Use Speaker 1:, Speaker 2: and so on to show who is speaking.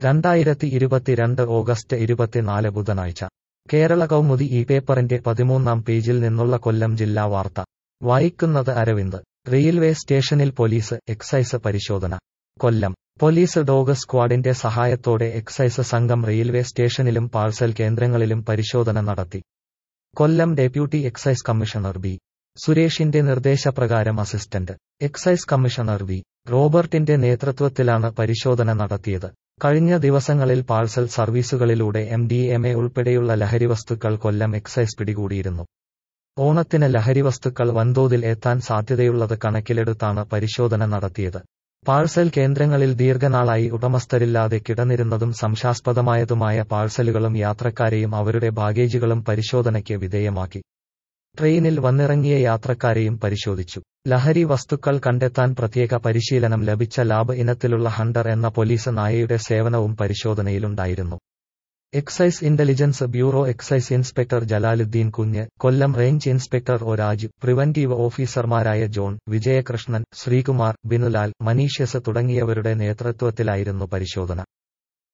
Speaker 1: രണ്ടായിരത്തി ഇരുപത്തിരണ്ട് ഓഗസ്റ്റ് ഇരുപത്തിനാല് ബുധനാഴ്ച കേരള കൗമുദി ഈ പേപ്പറിന്റെ പതിമൂന്നാം പേജിൽ നിന്നുള്ള കൊല്ലം ജില്ലാ വാർത്ത വായിക്കുന്നത് അരവിന്ദ് റെയിൽവേ സ്റ്റേഷനിൽ പോലീസ് എക്സൈസ് പരിശോധന കൊല്ലം പോലീസ് ഡോഗ് സ്ക്വാഡിന്റെ സഹായത്തോടെ എക്സൈസ് സംഘം റെയിൽവേ സ്റ്റേഷനിലും പാഴ്സൽ കേന്ദ്രങ്ങളിലും പരിശോധന നടത്തി Kollam deputy excise commissioner B സുരേഷിന്റെ നിർദ്ദേശപ്രകാരം അസിസ്റ്റന്റ് എക്സൈസ് കമ്മീഷണർ വി റോബർട്ടിന്റെ നേതൃത്വത്തിലാണ് പരിശോധന നടത്തിയത് കഴിഞ്ഞ ദിവസങ്ങളിൽ പാഴ്സൽ സർവീസുകളിലൂടെ എം ഡി എം എ ഉൾപ്പെടെയുള്ള ലഹരിവസ്തുക്കൾ കൊല്ലം എക്സൈസ് പിടികൂടിയിരുന്നു ഓണത്തിന് ലഹരിവസ്തുക്കൾ വൻതോതിൽ എത്താൻ സാധ്യതയുള്ളത് കണക്കിലെടുത്താണ് പരിശോധന നടത്തിയത് പാഴ്സൽ കേന്ദ്രങ്ങളിൽ ദീർഘനാളായി ഉടമസ്ഥരില്ലാതെ കിടന്നിരുന്നതും സംശയാസ്പദമായതുമായ പാഴ്സലുകളും യാത്രക്കാരെയും അവരുടെ ബാഗേജുകളും പരിശോധനയ്ക്ക് വിധേയമാക്കി ട്രെയിനിൽ വന്നിറങ്ങിയ യാത്രക്കാരെയും പരിശോധിച്ചു ലഹരി വസ്തുക്കൾ കണ്ടെത്താൻ പ്രത്യേക പരിശീലനം ലഭിച്ച ലാബ് ഇനത്തിലുള്ള ഹണ്ടർ എന്ന പോലീസ് നായയുടെ സേവനവും പരിശോധനയിലുണ്ടായിരുന്നു excise intelligence bureau excise inspector Jalaluddin Kunju Kollam range inspector O Raju preventive ഓഫീസർമാരായ ജോൺ വിജയകൃഷ്ണൻ ശ്രീകുമാർ ബിനുലാൽ മനീഷ്യസ് തുടങ്ങിയവരുടെ നേതൃത്വത്തിലായിരുന്നു പരിശോധന